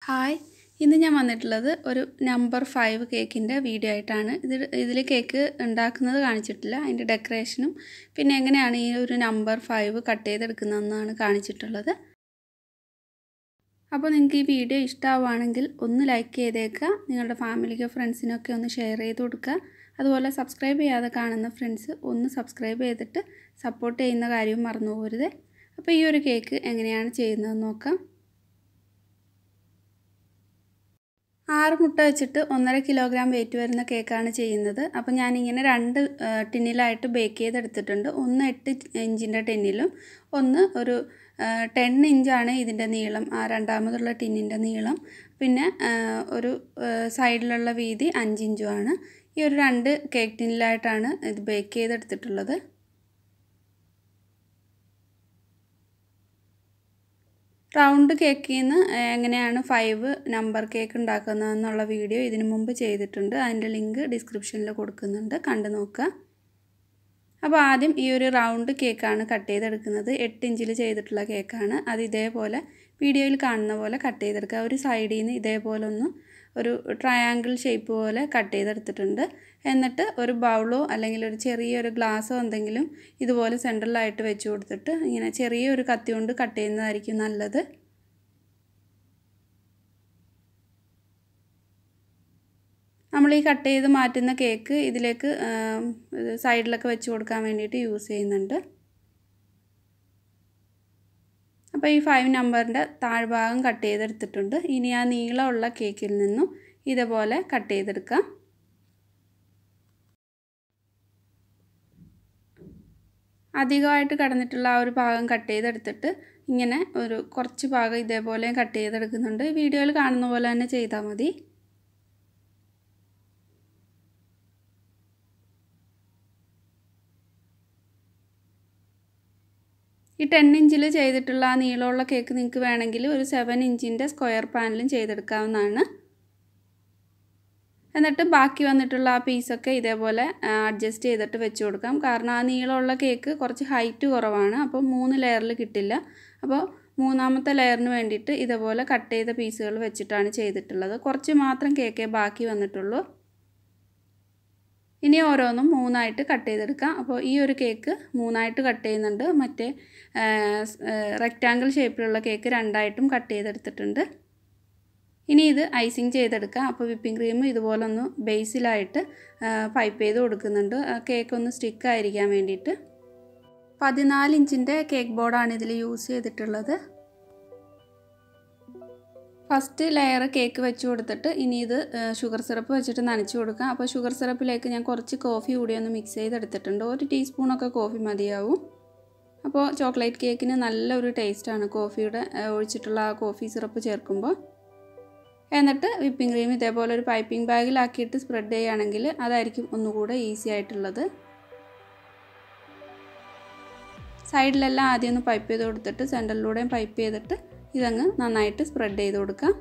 hi ഇന്ന് ഞാൻ വന്നിട്ടുള്ളത് ഒരു നമ്പർ ഫൈവ് കേക്കിൻ്റെ വീഡിയോ ആയിട്ടാണ് ഇത് ഇതിൽ കേക്ക് ഉണ്ടാക്കുന്നത് കാണിച്ചിട്ടില്ല അതിൻ്റെ ഡെക്കറേഷനും പിന്നെ എങ്ങനെയാണ് ഈ ഒരു നമ്പർ ഫൈവ് കട്ട് ചെയ്തെടുക്കുന്നതെന്നാണ് കാണിച്ചിട്ടുള്ളത് അപ്പോൾ നിങ്ങൾക്ക് ഈ വീഡിയോ ഇഷ്ടമാവുകയാണെങ്കിൽ ഒന്ന് ലൈക്ക് ചെയ്തേക്കുക നിങ്ങളുടെ ഫാമിലിക്കോ ഫ്രണ്ട്സിനൊക്കെ ഒന്ന് ഷെയർ ചെയ്ത് കൊടുക്കുക അതുപോലെ സബ്സ്ക്രൈബ് ചെയ്യാതെ കാണുന്ന ഫ്രണ്ട്സ് ഒന്ന് സബ്സ്ക്രൈബ് ചെയ്തിട്ട് സപ്പോർട്ട് ചെയ്യുന്ന കാര്യവും മറന്നു പോകരുത് അപ്പോൾ ഈ ഒരു കേക്ക് എങ്ങനെയാണ് ചെയ്യുന്നതെന്ന് നോക്കാം ആറ് മുട്ട വെച്ചിട്ട് ഒന്നര കിലോഗ്രാം വെയിറ്റ് വരുന്ന കേക്കാണ് ചെയ്യുന്നത് അപ്പോൾ ഞാനിങ്ങനെ രണ്ട് ടിന്നിലായിട്ട് ബേക്ക് ചെയ്തെടുത്തിട്ടുണ്ട് ഒന്ന് എട്ട് ഇഞ്ചിൻ്റെ ടിന്നിലും ഒന്ന് ഒരു ടെൻ ഇഞ്ചാണ് ഇതിൻ്റെ നീളം ആ രണ്ടാമതുള്ള ടിന്നിൻ്റെ നീളം പിന്നെ ഒരു സൈഡിലുള്ള വീതി അഞ്ച് ഇഞ്ചുമാണ് ഈ ഒരു രണ്ട് കേക്ക് ടിന്നിലായിട്ടാണ് ഇത് ബേക്ക് ചെയ്തെടുത്തിട്ടുള്ളത് റൗണ്ട് കേക്കിൽ നിന്ന് എങ്ങനെയാണ് ഫൈവ് നമ്പർ കേക്ക് ഉണ്ടാക്കുന്നതെന്നുള്ള വീഡിയോ ഇതിനു മുമ്പ് ചെയ്തിട്ടുണ്ട് അതിൻ്റെ ലിങ്ക് ഡിസ്ക്രിപ്ഷനിൽ കൊടുക്കുന്നുണ്ട് കണ്ടു നോക്കുക അപ്പോൾ ആദ്യം ഈ ഒരു റൗണ്ട് കേക്കാണ് കട്ട് ചെയ്തെടുക്കുന്നത് എട്ട് ഇഞ്ചിൽ ചെയ്തിട്ടുള്ള കേക്കാണ് അത് ഇതേപോലെ വീഡിയോയിൽ കാണുന്ന പോലെ കട്ട് ചെയ്തെടുക്കുക ഒരു സൈഡിൽ നിന്ന് ഇതേപോലെ ഒന്ന് ഒരു ട്രയാങ്കിൾ ഷേപ്പ് പോലെ കട്ട് ചെയ്തെടുത്തിട്ടുണ്ട് എന്നിട്ട് ഒരു ബൗളോ അല്ലെങ്കിൽ ഒരു ചെറിയൊരു ഗ്ലാസ്സോ എന്തെങ്കിലും ഇതുപോലെ സെൻട്രലായിട്ട് വെച്ച് കൊടുത്തിട്ട് ഇങ്ങനെ ചെറിയൊരു കത്തി കൊണ്ട് കട്ട് ചെയ്യുന്നതായിരിക്കും നല്ലത് നമ്മൾ ഈ കട്ട് ചെയ്ത് മാറ്റുന്ന കേക്ക് ഇതിലേക്ക് സൈഡിലൊക്കെ വെച്ച് കൊടുക്കാൻ വേണ്ടിയിട്ട് യൂസ് ചെയ്യുന്നുണ്ട് അപ്പോൾ ഈ ഫൈവ് നമ്പറിൻ്റെ താഴ്ഭാഗം കട്ട് ചെയ്തെടുത്തിട്ടുണ്ട് ഇനി ആ നീളമുള്ള കേക്കിൽ നിന്നും ഇതുപോലെ കട്ട് ചെയ്തെടുക്കാം അധികമായിട്ട് കടന്നിട്ടുള്ള ആ ഒരു ഭാഗം കട്ട് ചെയ്തെടുത്തിട്ട് ഇങ്ങനെ ഒരു കുറച്ച് ഭാഗം ഇതേപോലെ കട്ട് ചെയ്തെടുക്കുന്നുണ്ട് വീഡിയോയിൽ കാണുന്ന പോലെ തന്നെ ചെയ്താൽ മതി ഈ ടെൻ ഇഞ്ചിൽ ചെയ്തിട്ടുള്ള ആ നീളമുള്ള കേക്ക് നിങ്ങൾക്ക് വേണമെങ്കിൽ ഒരു സെവൻ ഇഞ്ചിൻ്റെ സ്ക്വയർ പാനിലും ചെയ്തെടുക്കാവുന്നതാണ് എന്നിട്ട് ബാക്കി വന്നിട്ടുള്ള ആ പീസൊക്കെ ഇതേപോലെ അഡ്ജസ്റ്റ് ചെയ്തിട്ട് വെച്ച് കൊടുക്കാം കാരണം ആ നീളമുള്ള കേക്ക് കുറച്ച് ഹൈറ്റ് കുറവാണ് അപ്പോൾ മൂന്ന് ലെയറിൽ കിട്ടില്ല അപ്പോൾ മൂന്നാമത്തെ ലെയറിന് വേണ്ടിയിട്ട് ഇതേപോലെ കട്ട് ചെയ്ത പീസുകൾ വെച്ചിട്ടാണ് ചെയ്തിട്ടുള്ളത് കുറച്ച് മാത്രം കേക്കേ ബാക്കി വന്നിട്ടുള്ളൂ ഇനി ഓരോന്നും മൂന്നായിട്ട് കട്ട് ചെയ്തെടുക്കാം അപ്പോൾ ഈ ഒരു കേക്ക് മൂന്നായിട്ട് കട്ട് ചെയ്യുന്നുണ്ട് മറ്റേ റെക്റ്റാങ്കിൾ ഷേപ്പിലുള്ള കേക്ക് രണ്ടായിട്ടും കട്ട് ചെയ്തെടുത്തിട്ടുണ്ട് ഇനി ഇത് ഐസിങ് ചെയ്തെടുക്കാം അപ്പോൾ വിപ്പിംഗ് ക്രീം ഇതുപോലെ ഒന്ന് ബേസിലായിട്ട് പൈപ്പ് ചെയ്ത് കൊടുക്കുന്നുണ്ട് കേക്ക് ഒന്ന് സ്റ്റിക്ക് ആയിരിക്കാൻ വേണ്ടിയിട്ട് പതിനാല് ഇഞ്ചിൻ്റെ കേക്ക് ബോർഡാണ് ഇതിൽ യൂസ് ചെയ്തിട്ടുള്ളത് ഫസ്റ്റ് ലെയർ കേക്ക് വെച്ച് കൊടുത്തിട്ട് ഇനി ഇത് ഷുഗർ സിറപ്പ് വെച്ചിട്ട് നനച്ച് കൊടുക്കാം അപ്പോൾ ഷുഗർ സിറപ്പിലേക്ക് ഞാൻ കുറച്ച് കോഫി കൂടി ഒന്ന് മിക്സ് ചെയ്തെടുത്തിട്ടുണ്ട് ഒരു ടീസ്പൂണൊക്കെ കോഫി മതിയാവും അപ്പോൾ ചോക്ലേറ്റ് കേക്കിന് നല്ലൊരു ടേസ്റ്റാണ് കോഫിയുടെ ഒഴിച്ചിട്ടുള്ള ആ കോഫി സിറപ്പ് ചേർക്കുമ്പോൾ എന്നിട്ട് വിപ്പിംഗ് ക്രീം ഇതേപോലെ ഒരു പൈപ്പിംഗ് ബാഗിലാക്കിയിട്ട് സ്പ്രെഡ് ചെയ്യുകയാണെങ്കിൽ അതായിരിക്കും ഒന്നുകൂടെ ഈസി ആയിട്ടുള്ളത് സൈഡിലെല്ലാം ആദ്യം ഒന്ന് പൈപ്പ് ചെയ്ത് കൊടുത്തിട്ട് സെൻറ്ററിലൂടെയും പൈപ്പ് ചെയ്തിട്ട് ഇതങ്ങ് നന്നായിട്ട് സ്പ്രെഡ് ചെയ്ത് കൊടുക്കാം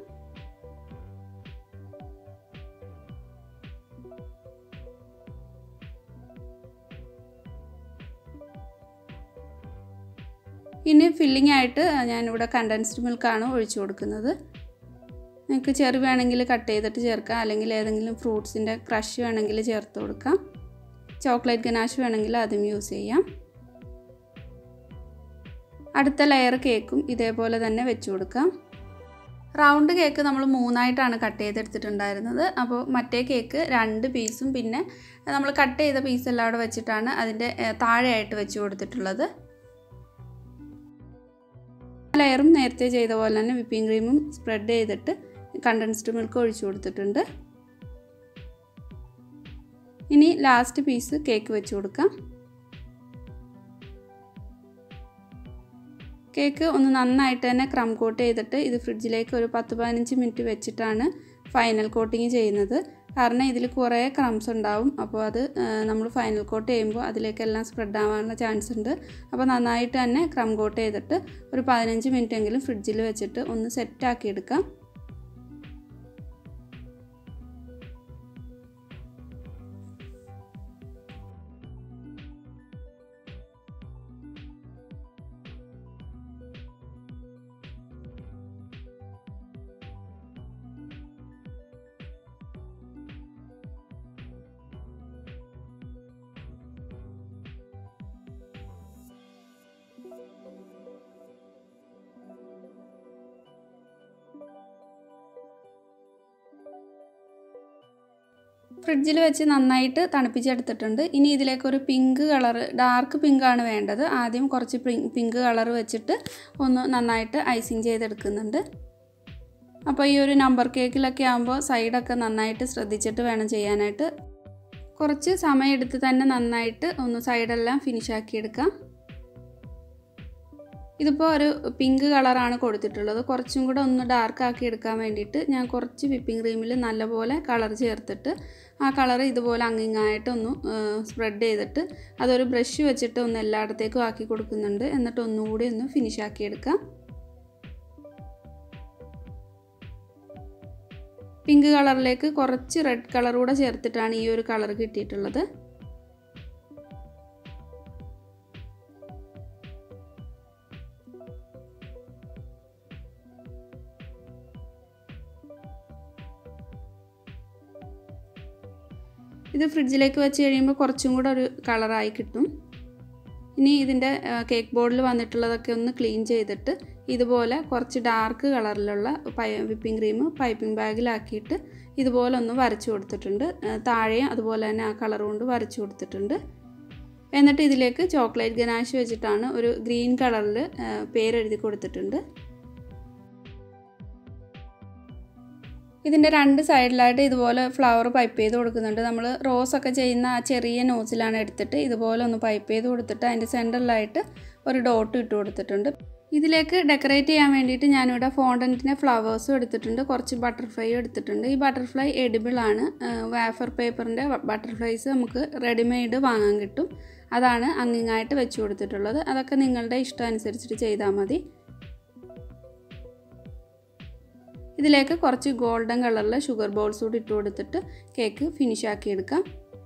ഇനി ഫില്ലിംഗ് ആയിട്ട് ഞാനിവിടെ കണ്ടൻസ്ഡ് മിൽക്കാണ് ഒഴിച്ചു കൊടുക്കുന്നത് നിങ്ങൾക്ക് ചെറു വേണമെങ്കിൽ കട്ട് ചെയ്തിട്ട് ചേർക്കാം അല്ലെങ്കിൽ ഏതെങ്കിലും ഫ്രൂട്ട്സിൻ്റെ ക്രഷ് വേണമെങ്കിൽ ചേർത്ത് കൊടുക്കാം ചോക്ലേറ്റ് ഗനാഷ് വേണമെങ്കിൽ അതും യൂസ് ചെയ്യാം അടുത്ത ലെയർ കേക്കും ഇതേപോലെ തന്നെ വെച്ച് കൊടുക്കാം റൗണ്ട് കേക്ക് നമ്മൾ മൂന്നായിട്ടാണ് കട്ട് ചെയ്തെടുത്തിട്ടുണ്ടായിരുന്നത് അപ്പോൾ മറ്റേ കേക്ക് രണ്ട് പീസും പിന്നെ നമ്മൾ കട്ട് ചെയ്ത പീസ് എല്ലാം അവിടെ വെച്ചിട്ടാണ് അതിൻ്റെ താഴെയായിട്ട് വെച്ച് കൊടുത്തിട്ടുള്ളത് ലെയറും നേരത്തെ ചെയ്ത പോലെ തന്നെ വിപ്പിംഗ് ക്രീമും സ്പ്രെഡ് ചെയ്തിട്ട് കണ്ടൻസ്ഡ് മിൽക്ക് ഒഴിച്ചു കൊടുത്തിട്ടുണ്ട് ഇനി ലാസ്റ്റ് പീസ് കേക്ക് വെച്ച് കൊടുക്കാം കേക്ക് ഒന്ന് നന്നായിട്ട് തന്നെ ക്രം കോട്ട് ചെയ്തിട്ട് ഇത് ഫ്രിഡ്ജിലേക്ക് ഒരു പത്ത് പതിനഞ്ച് മിനിറ്റ് വെച്ചിട്ടാണ് ഫൈനൽ കോട്ടിങ് ചെയ്യുന്നത് കാരണം ഇതിൽ കുറേ ക്രംസ് ഉണ്ടാവും അപ്പോൾ അത് നമ്മൾ ഫൈനൽ കോട്ട് ചെയ്യുമ്പോൾ അതിലേക്കെല്ലാം സ്പ്രെഡ് ആവാനുള്ള ചാൻസ് ഉണ്ട് അപ്പോൾ നന്നായിട്ട് തന്നെ ക്രം കോട്ട് ചെയ്തിട്ട് ഒരു പതിനഞ്ച് മിനിറ്റ് എങ്കിലും ഫ്രിഡ്ജിൽ വെച്ചിട്ട് ഒന്ന് സെറ്റാക്കി എടുക്കാം ഫ്രിഡ്ജിൽ വെച്ച് നന്നായിട്ട് തണുപ്പിച്ചെടുത്തിട്ടുണ്ട് ഇനി ഇതിലേക്ക് ഒരു പിങ്ക് കളർ ഡാർക്ക് പിങ്ക് ആണ് വേണ്ടത് ആദ്യം കുറച്ച് പിങ്ക് കളർ വെച്ചിട്ട് ഒന്ന് നന്നായിട്ട് ഐസിങ് ചെയ്തെടുക്കുന്നുണ്ട് അപ്പോൾ ഈ ഒരു നമ്പർ കേക്കിലൊക്കെ ആകുമ്പോൾ സൈഡൊക്കെ നന്നായിട്ട് ശ്രദ്ധിച്ചിട്ട് വേണം ചെയ്യാനായിട്ട് കുറച്ച് സമയമെടുത്ത് തന്നെ നന്നായിട്ട് ഒന്ന് സൈഡെല്ലാം ഫിനിഷാക്കി എടുക്കാം ഇതിപ്പോൾ ഒരു പിങ്ക് കളറാണ് കൊടുത്തിട്ടുള്ളത് കുറച്ചും കൂടെ ഒന്ന് ഡാർക്ക് ആക്കി എടുക്കാൻ വേണ്ടിയിട്ട് ഞാൻ കുറച്ച് വിപ്പിംഗ് ക്രീമിൽ നല്ലപോലെ കളർ ചേർത്തിട്ട് ആ കളർ ഇതുപോലെ അങ്ങിങ്ങായിട്ട് ഒന്ന് സ്പ്രെഡ് ചെയ്തിട്ട് അതൊരു ബ്രഷ് വെച്ചിട്ട് ഒന്ന് എല്ലായിടത്തേക്കും ആക്കി കൊടുക്കുന്നുണ്ട് എന്നിട്ട് ഒന്നുകൂടി ഒന്ന് ഫിനിഷ് ആക്കി എടുക്കാം പിങ്ക് കളറിലേക്ക് കുറച്ച് റെഡ് കളർ കൂടെ ചേർത്തിട്ടാണ് ഈ ഒരു കളർ കിട്ടിയിട്ടുള്ളത് ഇത് ഫ്രിഡ്ജിലേക്ക് വെച്ച് കഴിയുമ്പോൾ കുറച്ചും കൂടെ ഒരു കളറായി കിട്ടും ഇനി ഇതിൻ്റെ കേക്ക് ബോർഡിൽ വന്നിട്ടുള്ളതൊക്കെ ഒന്ന് ക്ലീൻ ചെയ്തിട്ട് ഇതുപോലെ കുറച്ച് ഡാർക്ക് കളറിലുള്ള പൈ വിപ്പിംഗ് ക്രീം പൈപ്പിംഗ് ബാഗിലാക്കിയിട്ട് ഇതുപോലെ ഒന്ന് വരച്ചു കൊടുത്തിട്ടുണ്ട് താഴെ അതുപോലെ തന്നെ ആ കളർ കൊണ്ട് വരച്ചു കൊടുത്തിട്ടുണ്ട് എന്നിട്ട് ഇതിലേക്ക് ചോക്ലേറ്റ് ഗനാഷ് വെച്ചിട്ടാണ് ഒരു ഗ്രീൻ കളറിൽ പേരെഴുതി കൊടുത്തിട്ടുണ്ട് ഇതിൻ്റെ രണ്ട് സൈഡിലായിട്ട് ഇതുപോലെ ഫ്ലവർ പൈപ്പ് ചെയ്ത് കൊടുക്കുന്നുണ്ട് നമ്മൾ റോസ് ഒക്കെ ചെയ്യുന്ന ആ ചെറിയ നോസിലാണ് എടുത്തിട്ട് ഇതുപോലെ ഒന്ന് പൈപ്പ് ചെയ്ത് കൊടുത്തിട്ട് അതിൻ്റെ സെൻറ്ററിലായിട്ട് ഒരു ഡോട്ട് ഇട്ട് കൊടുത്തിട്ടുണ്ട് ഇതിലേക്ക് ഡെക്കറേറ്റ് ചെയ്യാൻ വേണ്ടിയിട്ട് ഞാനിവിടെ ഫോണ്ടൻറ്റിൻ്റെ ഫ്ലവേഴ്സും എടുത്തിട്ടുണ്ട് കുറച്ച് ബട്ടർഫ്ലൈയും എടുത്തിട്ടുണ്ട് ഈ ബട്ടർഫ്ലൈ എഡിബിൾ ആണ് വാഫർ പേപ്പറിൻ്റെ ബട്ടർഫ്ലൈസ് നമുക്ക് റെഡിമെയ്ഡ് വാങ്ങാൻ കിട്ടും അതാണ് അങ്ങിങ്ങായിട്ട് വെച്ച് കൊടുത്തിട്ടുള്ളത് അതൊക്കെ നിങ്ങളുടെ ഇഷ്ടം അനുസരിച്ചിട്ട് ചെയ്താൽ മതി ഇതിലേക്ക് കുറച്ച് ഗോൾഡൻ കളറിലെ ഷുഗർ ബോൾസ് കൂടി ഇട്ട് കൊടുത്തിട്ട് കേക്ക് ഫിനിഷ് ആക്കി എടുക്കാം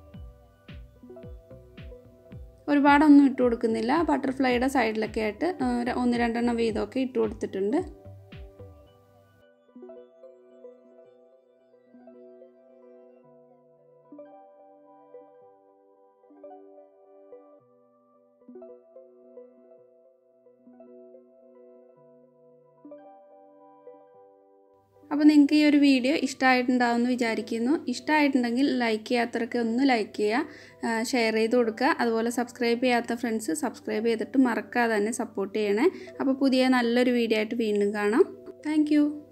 ഒരുപാടൊന്നും ഇട്ട് കൊടുക്കുന്നില്ല ബട്ടർഫ്ലൈയുടെ സൈഡിലൊക്കെ ആയിട്ട് ഒന്ന് രണ്ടെണ്ണം വീതമൊക്കെ ഇട്ട് കൊടുത്തിട്ടുണ്ട് അപ്പോൾ നിങ്ങൾക്ക് ഈ ഒരു വീഡിയോ ഇഷ്ടമായിട്ടുണ്ടാവുമെന്ന് വിചാരിക്കുന്നു ഇഷ്ടമായിട്ടുണ്ടെങ്കിൽ ലൈക്ക് ചെയ്യാത്തവരൊക്കെ ഒന്ന് ലൈക്ക് ചെയ്യുക ഷെയർ ചെയ്ത് കൊടുക്കുക അതുപോലെ സബ്സ്ക്രൈബ് ചെയ്യാത്ത ഫ്രണ്ട്സ് സബ്സ്ക്രൈബ് ചെയ്തിട്ട് മറക്കാതെ തന്നെ സപ്പോർട്ട് ചെയ്യണേ അപ്പോൾ പുതിയ നല്ലൊരു വീഡിയോ ആയിട്ട് വീണ്ടും കാണാം താങ്ക്